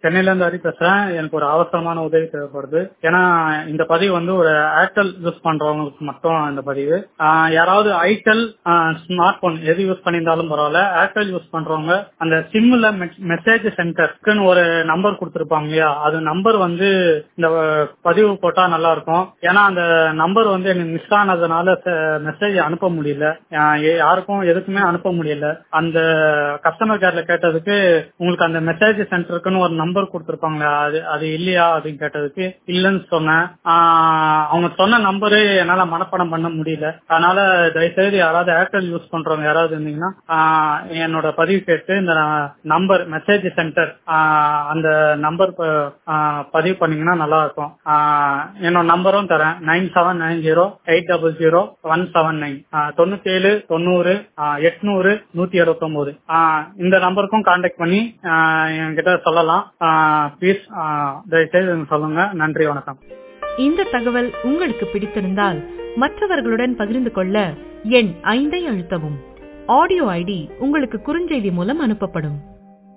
சென்னையில இருந்து ஹரி பேசுறேன் எனக்கு ஒரு அவசரமான உதவி தேவைப்படுது ஏன்னா இந்த பதிவு வந்து ஒரு ஏர்டெல் யூஸ் பண்றவங்களுக்கு மட்டும் இந்த பதிவு ஆஹ் யாராவது ஐடெல் ஸ்மார்ட் போன் எது யூஸ் பண்ணியிருந்தாலும் பரவாயில்ல ஏர்டெல் யூஸ் பண்றவங்க அந்த சிம்ல மெசேஜ் சென்டர்க்குன்னு ஒரு நம்பர் கொடுத்துருப்பாங்க இல்லையா அது நம்பர் வந்து இந்த பதிவு போட்டா நல்லா இருக்கும் ஏன்னா அந்த நம்பர் வந்து எனக்கு மிஸ் ஆனதுனால மெசேஜ் அனுப்ப முடியல ஆஹ் யாருக்கும் எதுக்குமே அனுப்ப முடியல அந்த கஸ்டமர் கேர்ல கேட்டதுக்கு உங்களுக்கு அந்த மெசேஜ் சென்டருக்குன்னு ஒரு நம்பர் கொடுத்துருப்பாங்களே அது அது இல்லையா அப்படின்னு கேட்டதுக்கு இல்லைன்னு சொன்னேன் ஆஹ் அவங்க சொன்ன நம்பரு என்னால மனப்பாடம் பண்ண முடியல அதனால தயவுசெய்து யாராவது ஏர்டெல் யூஸ் பண்றவங்க யாராவது இருந்தீங்கன்னா ஆஹ் என்னோட பதிவு கேட்டு இந்த நம்பர் மெசேஜ் சென்டர் அந்த நம்பர் பதிவு பண்ணீங்கன்னா நல்லா இருக்கும் ஆஹ் என்னோட நம்பரும் தரேன் nine seven nine zero eight double zero one seven nine தொண்ணூத்தி ஏழு தொண்ணூறு எட்நூறு நூத்தி எழுபத்தி ஒன்பது இந்த நம்பருக்கும் கான்டாக்ட் பண்ணி ஆஹ் என்கிட்ட சொல்லலாம் ப்ளீஸ் தயவுசெய்து சொல்லுங்க நன்றி வணக்கம் இந்த தகவல் உங்களுக்கு பிடித்திருந்தால் மற்றவர்களுடன் பகிர்ந்து கொள்ள எண் ஐந்தை அழுத்தவும் ஆடியோ ஐடி உங்களுக்கு குறுஞ்செய்தி மூலம் அனுப்பப்படும்